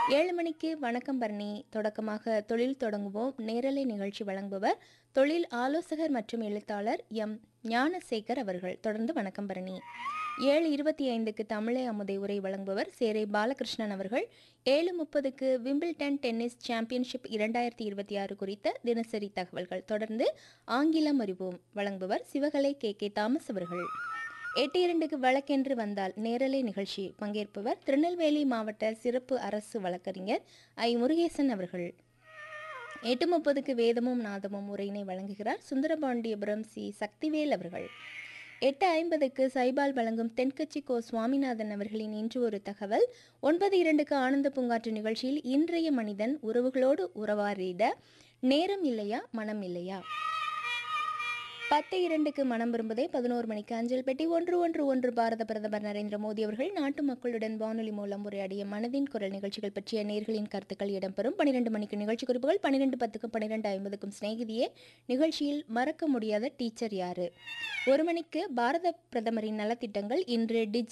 ஏழு மணிக்கு வணக்கம் பரணி தொடக்கமாக தொழில் தொடங்குவோம் நேரலை நிகழ்ச்சி வழங்குபவர் தொழில் ஆலோசகர் மற்றும் எழுத்தாளர் எம் ஞானசேகர் அவர்கள் தொடர்ந்து வணக்கம் பரணி ஏழு இருபத்தி ஐந்துக்கு தமிழை அமுதை உரை வழங்குபவர் சேரை பாலகிருஷ்ணன் அவர்கள் ஏழு முப்பதுக்கு விம்பிள்டன் டென்னிஸ் சாம்பியன்ஷிப் இரண்டாயிரத்தி இருபத்தி ஆறு குறித்த தினசரி தகவல்கள் தொடர்ந்து ஆங்கிலம் அறிவோம் வழங்குபவர் சிவகலை கே கே தாமஸ் அவர்கள் எட்டு இரண்டுக்கு வழக்கென்று வந்தால் நேரலை நிகழ்ச்சி பங்கேற்பவர் திருநெல்வேலி மாவட்ட சிறப்பு அரசு வழக்கறிஞர் ஐ முருகேசன் அவர்கள் எட்டு முப்பதுக்கு வேதமும் நாதமும் உரையினை வழங்குகிறார் சுந்தரபாண்டியபுரம் சி சக்திவேல் அவர்கள் எட்டு ஐம்பதுக்கு சைபால் வழங்கும் தென்கட்சி கோ சுவாமிநாதன் அவர்களின் இன்று ஒரு தகவல் ஒன்பது இரண்டுக்கு ஆனந்த பூங்காற்று நிகழ்ச்சியில் இன்றைய மனிதன் உறவுகளோடு உறவாடிட நேரம் இல்லையா மனம் இல்லையா பத்து இரண்டுக்கு மனம் விரும்புதே பதினோரு மணிக்கு அஞ்சல் பெட்டி ஒன்று ஒன்று ஒன்று பாரத பிரதமர் நரேந்திர மோடி அவர்கள் நாட்டு மக்களுடன் வானொலி மூலம் உரையாடிய மனதின் குரல் நிகழ்ச்சிகள் பற்றிய நேர்களின் கருத்துக்கள் இடம்பெறும் பன்னிரெண்டு மணிக்கு நிகழ்ச்சி குறிப்புகள் பன்னிரெண்டு பத்துக்கும் பன்னிரெண்டு ஐம்பதுக்கும் சிநேகிதியே நிகழ்ச்சியில் மறக்க முடியாத டீச்சர் யாரு ஒரு மணிக்கு பாரத பிரதமரின் நலத்திட்டங்கள் இன்று டிஜி